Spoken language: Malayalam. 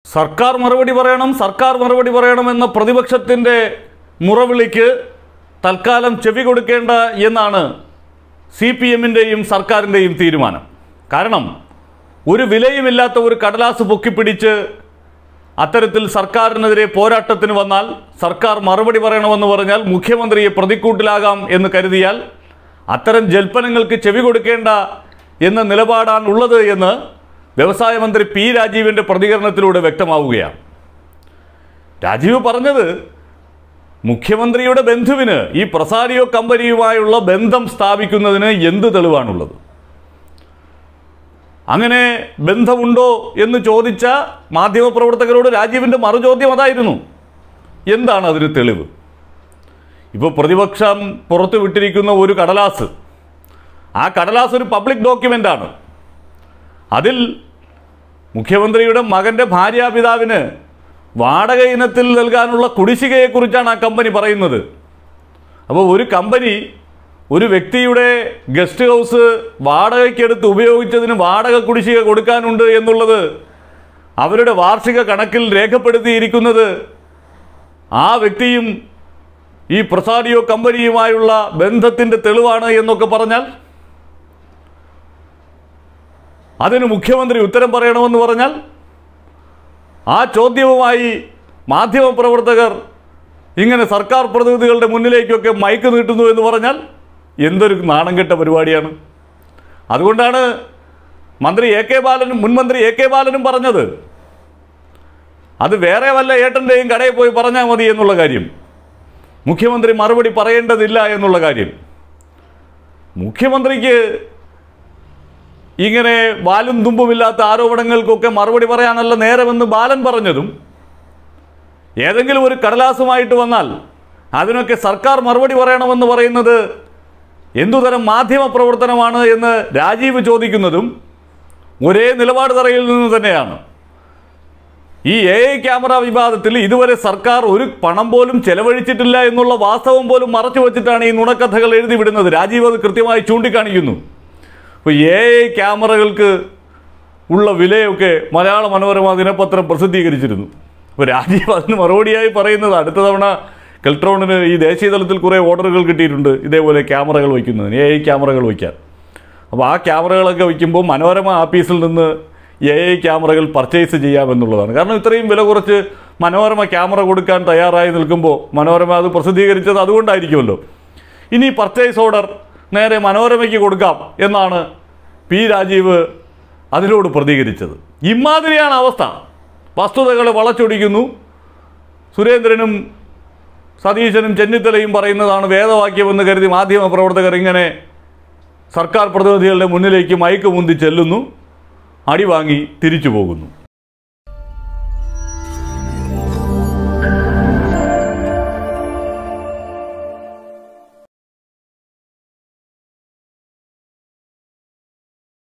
സർക്കാർ മറുപടി പറയണം സർക്കാർ മറുപടി പറയണമെന്ന പ്രതിപക്ഷത്തിൻ്റെ മുറവിളിക്ക് തൽക്കാലം ചെവി കൊടുക്കേണ്ട എന്നാണ് സി പി എമ്മിൻ്റെയും സർക്കാരിൻ്റെയും തീരുമാനം കാരണം ഒരു വിലയുമില്ലാത്ത ഒരു കടലാസ് പൊക്കിപ്പിടിച്ച് അത്തരത്തിൽ സർക്കാരിനെതിരെ പോരാട്ടത്തിന് വന്നാൽ സർക്കാർ മറുപടി പറയണമെന്ന് പറഞ്ഞാൽ മുഖ്യമന്ത്രിയെ പ്രതിക്കൂട്ടിലാകാം എന്ന് കരുതിയാൽ അത്തരം ജൽപ്പനങ്ങൾക്ക് ചെവി കൊടുക്കേണ്ട എന്ന നിലപാടാണ് ഉള്ളത് എന്ന് വ്യവസായ മന്ത്രി പി രാജീവിൻ്റെ പ്രതികരണത്തിലൂടെ വ്യക്തമാവുകയാണ് രാജീവ് പറഞ്ഞത് മുഖ്യമന്ത്രിയുടെ ബന്ധുവിന് ഈ പ്രസാരിയോ കമ്പനിയുമായുള്ള ബന്ധം സ്ഥാപിക്കുന്നതിന് എന്ത് തെളിവാണുള്ളത് അങ്ങനെ ബന്ധമുണ്ടോ എന്ന് ചോദിച്ച മാധ്യമപ്രവർത്തകരോട് രാജീവിൻ്റെ മറുചോദ്യം അതായിരുന്നു എന്താണ് അതിന് തെളിവ് ഇപ്പോൾ പ്രതിപക്ഷം പുറത്തു വിട്ടിരിക്കുന്ന ഒരു കടലാസ് ആ കടലാസ് ഒരു പബ്ലിക് ഡോക്യുമെൻ്റാണ് അതിൽ മുഖ്യമന്ത്രിയുടെ മകൻ്റെ ഭാര്യാപിതാവിന് വാടക ഇനത്തിൽ നൽകാനുള്ള കുടിശ്ശികയെക്കുറിച്ചാണ് ആ കമ്പനി പറയുന്നത് അപ്പോൾ ഒരു കമ്പനി ഒരു വ്യക്തിയുടെ ഗസ്റ്റ് ഹൗസ് വാടകയ്ക്കെടുത്ത് ഉപയോഗിച്ചതിന് വാടക കുടിശ്ശിക കൊടുക്കാനുണ്ട് എന്നുള്ളത് അവരുടെ വാർഷിക കണക്കിൽ രേഖപ്പെടുത്തിയിരിക്കുന്നത് ആ വ്യക്തിയും ഈ പ്രസാരിയോ കമ്പനിയുമായുള്ള ബന്ധത്തിൻ്റെ തെളിവാണ് എന്നൊക്കെ പറഞ്ഞാൽ അതിന് മുഖ്യമന്ത്രി ഉത്തരം പറയണമെന്ന് പറഞ്ഞാൽ ആ ചോദ്യവുമായി മാധ്യമപ്രവർത്തകർ ഇങ്ങനെ സർക്കാർ പ്രതിനിധികളുടെ മുന്നിലേക്കൊക്കെ മൈക്ക് നീട്ടുന്നു എന്ന് പറഞ്ഞാൽ എന്തൊരു നാണം കെട്ട പരിപാടിയാണ് അതുകൊണ്ടാണ് മന്ത്രി എ കെ ബാലനും മുൻ മന്ത്രി എ കെ ബാലനും പറഞ്ഞത് അത് വേറെ വല്ല ഏട്ടൻ്റെയും കടയിൽ പോയി പറഞ്ഞാൽ മതി എന്നുള്ള കാര്യം മുഖ്യമന്ത്രി മറുപടി പറയേണ്ടതില്ല എന്നുള്ള കാര്യം മുഖ്യമന്ത്രിക്ക് ഇങ്ങനെ വാലും തുമ്പുമില്ലാത്ത ആരോപണങ്ങൾക്കൊക്കെ മറുപടി പറയാനല്ല നേരമെന്ന് ബാലൻ പറഞ്ഞതും ഏതെങ്കിലും ഒരു കടലാസുമായിട്ട് വന്നാൽ അതിനൊക്കെ സർക്കാർ മറുപടി പറയണമെന്ന് പറയുന്നത് എന്തുതരം മാധ്യമ പ്രവർത്തനമാണ് എന്ന് രാജീവ് ചോദിക്കുന്നതും ഒരേ നിലപാട് തറയിൽ നിന്ന് തന്നെയാണ് ഈ എ ഐ ക്യാമറ വിവാദത്തിൽ ഇതുവരെ സർക്കാർ ഒരു പണം പോലും ചെലവഴിച്ചിട്ടില്ല എന്നുള്ള വാസ്തവം പോലും മറച്ചു വച്ചിട്ടാണ് ഈ നുണക്കഥകൾ എഴുതി വിടുന്നത് രാജീവ് അത് കൃത്യമായി ചൂണ്ടിക്കാണിക്കുന്നു ഇപ്പോൾ എ ഐ ക്യാമറകൾക്ക് ഉള്ള വിലയൊക്കെ മലയാള മനോരമ ദിനപത്രം പ്രസിദ്ധീകരിച്ചിരുന്നു അപ്പോൾ രാജീവ് അതിന് മറുപടിയായി പറയുന്നത് അടുത്ത തവണ കെൽട്രോണിന് ഈ ദേശീയ തലത്തിൽ കുറേ ഓർഡറുകൾ കിട്ടിയിട്ടുണ്ട് ഇതേപോലെ ക്യാമറകൾ വയ്ക്കുന്നതിന് എ ഐ ക്യാമറകൾ വയ്ക്കാൻ അപ്പോൾ ആ ക്യാമറകളൊക്കെ വയ്ക്കുമ്പോൾ മനോരമ ആപ്പീസിൽ നിന്ന് എ ഐ ക്യാമറകൾ പർച്ചേസ് ചെയ്യാമെന്നുള്ളതാണ് കാരണം ഇത്രയും വില കുറച്ച് മനോരമ ക്യാമറ കൊടുക്കാൻ തയ്യാറായി നിൽക്കുമ്പോൾ മനോരമ അത് പ്രസിദ്ധീകരിച്ചത് അതുകൊണ്ടായിരിക്കുമല്ലോ ഇനി പർച്ചേസ് ഓർഡർ നേരെ മനോരമയ്ക്ക് കൊടുക്കാം എന്നാണ് പി രാജീവ് അതിനോട് പ്രതികരിച്ചത് ഇമാതിരിയാണ് അവസ്ഥ വസ്തുതകളെ വളച്ചൊടിക്കുന്നു സുരേന്ദ്രനും സതീശനും ചെന്നിത്തലയും പറയുന്നതാണ് വേദവാക്യമെന്ന് കരുതി മാധ്യമപ്രവർത്തകർ ഇങ്ങനെ സർക്കാർ പ്രതിനിധികളുടെ മുന്നിലേക്ക് മയക്ക് മുന്തി ചെല്ലുന്നു അടി വാങ്ങി തിരിച്ചു പോകുന്നു